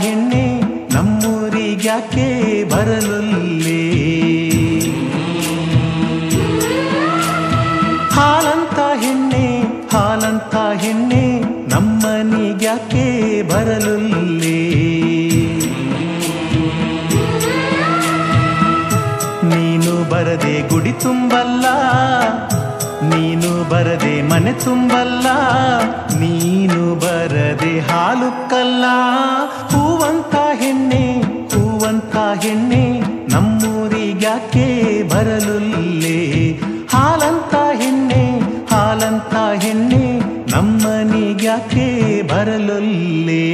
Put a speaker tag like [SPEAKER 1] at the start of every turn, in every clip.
[SPEAKER 1] ಹೆಣ್ಣೆ ನಮ್ಮೂರಿಗ್ಯಾಕೆ ಬರಲುಲ್ಲೇ ಹಾಲಂತ ಹೆಣ್ಣೆ ಹಾಲಂತ ಹೆಣ್ಣೆ ನಮ್ಮನಿಗ್ಯಾಕೆ ಬರಲುಲ್ಲೇ ನೀನು ಬರದೆ ಗುಡಿ ತುಂಬಲ್ಲ ನೀನು ಬರದೆ ಮನೆ ತುಂಬಲ್ಲ ನೀನು ಬರದೆ ಹಾಲು ಕಲ್ಲ ಹೂವಂತ ಹೆಣ್ಣೆ ಹೂವಂತ ಹೆಣ್ಣೆ ನಮ್ಮೂರಿಗ್ಯಾಕೆ ಬರಲುಲ್ಲೇ ಹಾಲಂತ ಹೆಣ್ಣೆ ಹಾಲಂತ ಹೆಣ್ಣೆ ನಮ್ಮನಿಗ್ಯಾಕೆ ಬರಲುಲ್ಲೇ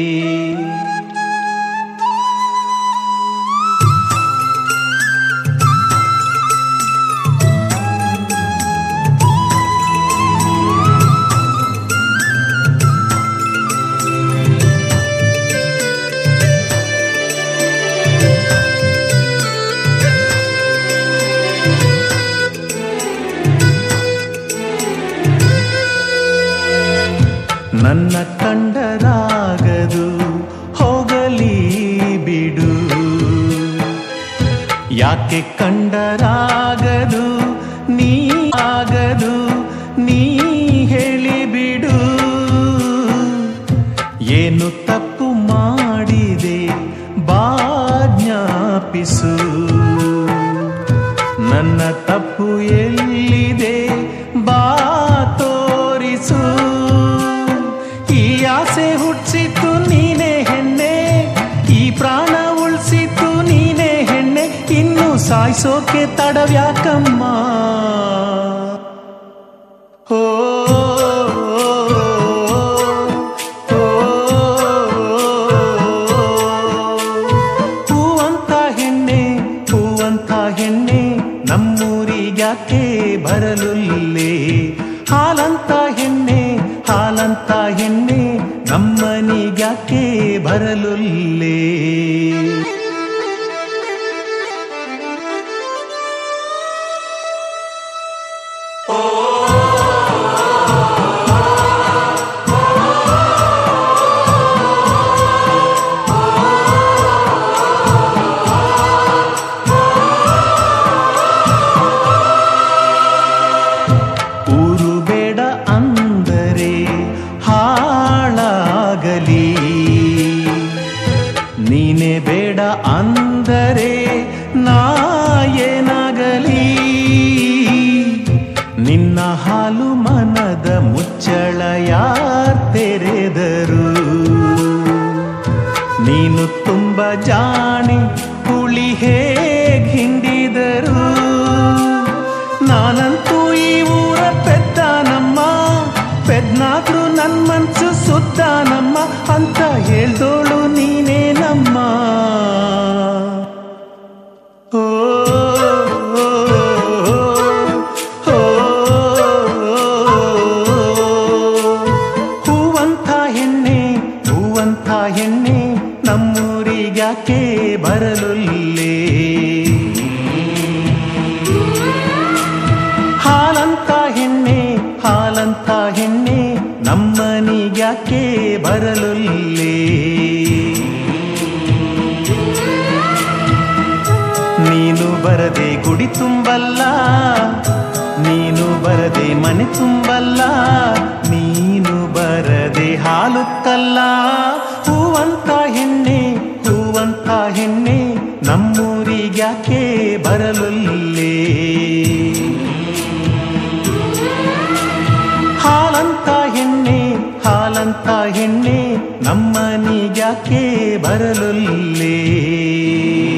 [SPEAKER 1] ನನ್ನ ಕಂಡರಾಗದು ಹೋಗಲಿ ಬಿಡು ಯಾಕೆ ಕಂಡರಾಗದು ನೀ ಆಗದು ನೀ ಹೇಳಿಬಿಡು ಏನು ತಪ್ಪು ಮಾಡಿದೆ ಬಾಜ್ಞಾಪಿಸು ನನ್ನ ತಪ್ಪು ಎಲ್ಲಿದೆ ಬಾ ತೋರಿಸು ಈ ಆಸೆ ಹುಟ್ಟಿಸಿತು ನೀನೇ ಹೆಣ್ಣೆ ಈ ಪ್ರಾಣ ಉಳಿಸಿತು ನೀನೇ ಹೆಣ್ಣೆ ಇನ್ನು ಸಾಯಿಸೋಕೆ ತಡವ್ಯಾಕಮ್ಮ ಓ ಹೂವಂತ ಹೆಣ್ಣೆ ಹೂವಂತ ಹೆಣ್ಣೆ ನಮ್ಮೂರಿಗ್ಯಾಕೆ ಬರಲುಲ್ಲೇ ಹಾಲಂತ ಹೆಣ್ಣೆ ಹಾಲಂತ ಹೆಣ್ಣೆ ನಮ್ಮನಿಗ್ಯಾಕೆ ಬರಲುಲ್ಲೇ ಊರು ಬೇಡ ಅಂದರೆ ಹಾಳಾಗಲಿ ನೀನೇ ಬೇಡ ಅಂದರೆ ನಾ ಏನಾಗಲಿ ನಿನ್ನ ಹಾಲು ಮನದ ಮುಚ್ಚಳ ಯಾರ್ ತೆರೆದರು ನೀನು ತುಂಬ ಜಾಣೆ ಹುಳಿ ಹೇಗ್ ಹಿಂಡಿದರು ನಾನಂತೂ ಈ ಊರ ಪೆದ್ದಾನಮ್ಮ ಪೆದ್ನಾದ್ರೂ ನನ್ ಮನ್ಸು ಸುದ್ದಾನಮ್ಮ ಅಂತ ಹೇಳ್ದೋಳು ನೀನೇ ನಮ್ಮ ಓ, ಓ, ಓ, ಹೂವಂತ ಹೆಣ್ಣೆ ಹೂವಂತ ಹೆಣ್ಣೆ ನಮ್ಮೂರಿಗ್ಯಾಕೆ ಬರಲುಲ್ಲೇ ಹಾಲಂತ ಹೆಣ್ಣೆ ಹಾಲಂತ ಹೆಣ್ಣೆ ನಮ್ಮನಿಗ್ಯಾಕೆ ಬರಲುಲ್ಲೇ ನೀನು ಬರದೆ ಗುಡಿ ತುಂಬಲ್ಲ ನೀನು ಬರದೆ ಮನೆ ತುಂಬಲ್ಲ ನೀನು ಬರದೆ ಹಾಲು ಕಲ್ಲ ಹೂವಂತ ಹೆಣ್ಣೆ ಹೂವಂತ ಹೆಣ್ಣೆ ನಮ್ಮೂರಿಗ್ಯಾಕೆ ಬರಲುಲ್ಲೇ ಹಾಲಂತ ಹೆಣ್ಣೆ ಹಾಲಂತ ಹೆಣ್ಣೆ ನಮ್ಮನಿಗ್ಯಾಕೆ ಬರಲುಲ್ಲೇ